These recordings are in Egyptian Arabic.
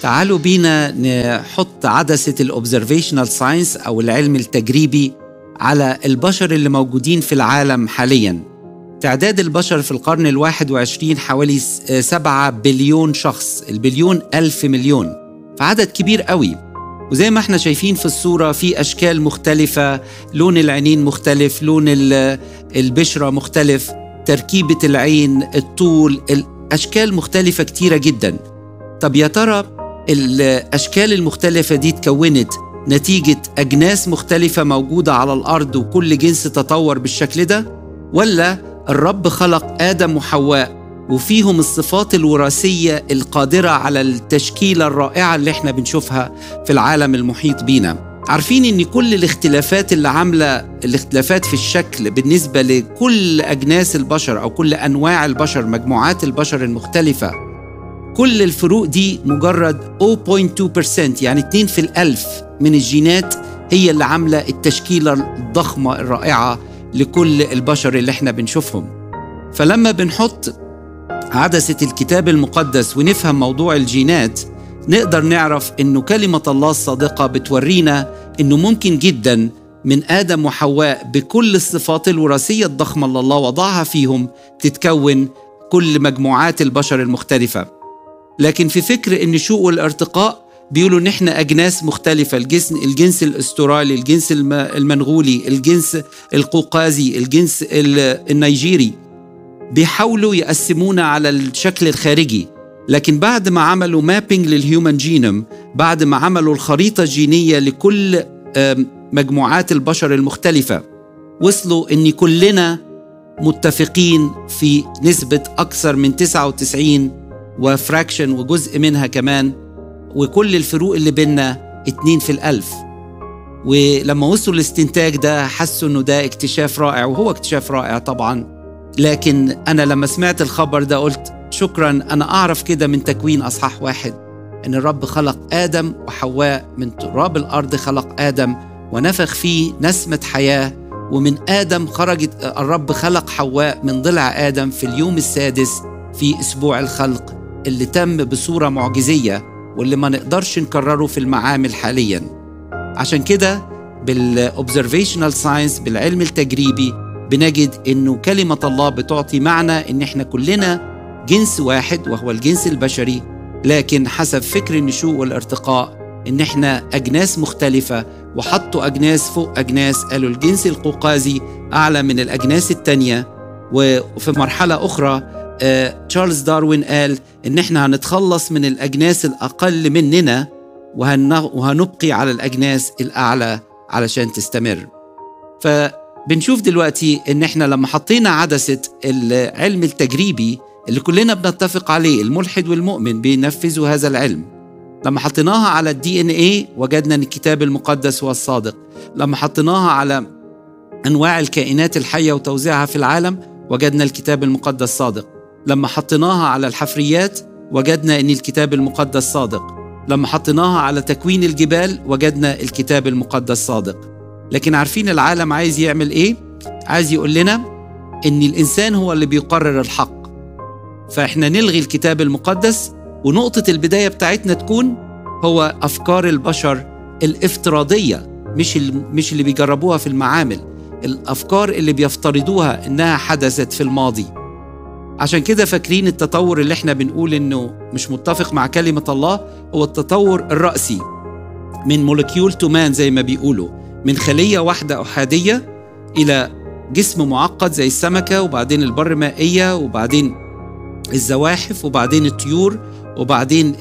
تعالوا بينا نحط عدسة الأوبزرفيشنال ساينس أو العلم التجريبي على البشر اللي موجودين في العالم حاليا تعداد البشر في القرن الواحد وعشرين حوالي سبعة بليون شخص البليون ألف مليون فعدد كبير قوي وزي ما احنا شايفين في الصورة في أشكال مختلفة لون العينين مختلف لون البشرة مختلف تركيبة العين الطول الأشكال مختلفة كتيرة جدا طب يا ترى الأشكال المختلفة دي اتكونت نتيجة أجناس مختلفة موجودة على الأرض وكل جنس تطور بالشكل ده ولا الرب خلق آدم وحواء وفيهم الصفات الوراثية القادرة على التشكيلة الرائعة اللي احنا بنشوفها في العالم المحيط بينا عارفين ان كل الاختلافات اللي عاملة الاختلافات في الشكل بالنسبة لكل أجناس البشر أو كل أنواع البشر مجموعات البشر المختلفة كل الفروق دي مجرد 0.2% يعني 2 في الألف من الجينات هي اللي عاملة التشكيلة الضخمة الرائعة لكل البشر اللي احنا بنشوفهم فلما بنحط عدسة الكتاب المقدس ونفهم موضوع الجينات نقدر نعرف انه كلمة الله الصادقة بتورينا انه ممكن جدا من آدم وحواء بكل الصفات الوراثية الضخمة اللي الله وضعها فيهم تتكون كل مجموعات البشر المختلفة لكن في فكر النشوء والارتقاء بيقولوا ان احنا اجناس مختلفه الجنس الجنس الاسترالي الجنس المنغولي الجنس القوقازي الجنس النيجيري بيحاولوا يقسمونا على الشكل الخارجي لكن بعد ما عملوا مابينج للهيومن جينوم بعد ما عملوا الخريطه الجينيه لكل مجموعات البشر المختلفه وصلوا ان كلنا متفقين في نسبه اكثر من 99 وفراكشن وجزء منها كمان وكل الفروق اللي بيننا اتنين في الألف ولما وصلوا الاستنتاج ده حسوا انه ده اكتشاف رائع وهو اكتشاف رائع طبعا لكن انا لما سمعت الخبر ده قلت شكرا انا اعرف كده من تكوين اصحاح واحد ان الرب خلق ادم وحواء من تراب الارض خلق ادم ونفخ فيه نسمه حياه ومن ادم خرجت الرب خلق حواء من ضلع ادم في اليوم السادس في اسبوع الخلق اللي تم بصوره معجزيه واللي ما نقدرش نكرره في المعامل حاليا عشان كده بالاوبزرفيشنال ساينس بالعلم التجريبي بنجد انه كلمه الله بتعطي معنى ان احنا كلنا جنس واحد وهو الجنس البشري لكن حسب فكر النشوء والارتقاء ان احنا اجناس مختلفه وحطوا اجناس فوق اجناس قالوا الجنس القوقازي اعلى من الاجناس التانيه وفي مرحله اخرى تشارلز داروين قال ان احنا هنتخلص من الاجناس الاقل مننا وهنبقي على الاجناس الاعلى علشان تستمر فبنشوف دلوقتي ان احنا لما حطينا عدسه العلم التجريبي اللي كلنا بنتفق عليه الملحد والمؤمن بينفذوا هذا العلم لما حطيناها على الدي ان ايه وجدنا ان الكتاب المقدس هو الصادق لما حطيناها على انواع الكائنات الحيه وتوزيعها في العالم وجدنا الكتاب المقدس صادق لما حطيناها على الحفريات وجدنا ان الكتاب المقدس صادق لما حطيناها على تكوين الجبال وجدنا الكتاب المقدس صادق لكن عارفين العالم عايز يعمل ايه عايز يقول لنا ان الانسان هو اللي بيقرر الحق فاحنا نلغي الكتاب المقدس ونقطه البدايه بتاعتنا تكون هو افكار البشر الافتراضيه مش مش اللي بيجربوها في المعامل الافكار اللي بيفترضوها انها حدثت في الماضي عشان كده فاكرين التطور اللي احنا بنقول انه مش متفق مع كلمة الله هو التطور الرأسي من مولكيول تو مان زي ما بيقولوا من خلية واحدة أحادية إلى جسم معقد زي السمكة وبعدين البر مائية وبعدين الزواحف وبعدين الطيور وبعدين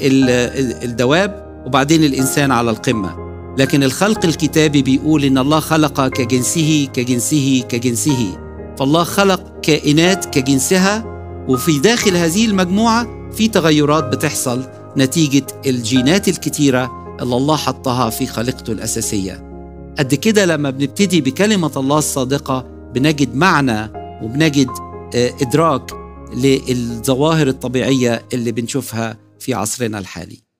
الدواب وبعدين الإنسان على القمة لكن الخلق الكتابي بيقول إن الله خلق كجنسه كجنسه كجنسه فالله خلق كائنات كجنسها وفي داخل هذه المجموعة في تغيرات بتحصل نتيجة الجينات الكتيرة اللي الله حطها في خليقته الأساسية قد كده لما بنبتدي بكلمة الله الصادقة بنجد معنى وبنجد إدراك للظواهر الطبيعية اللي بنشوفها في عصرنا الحالي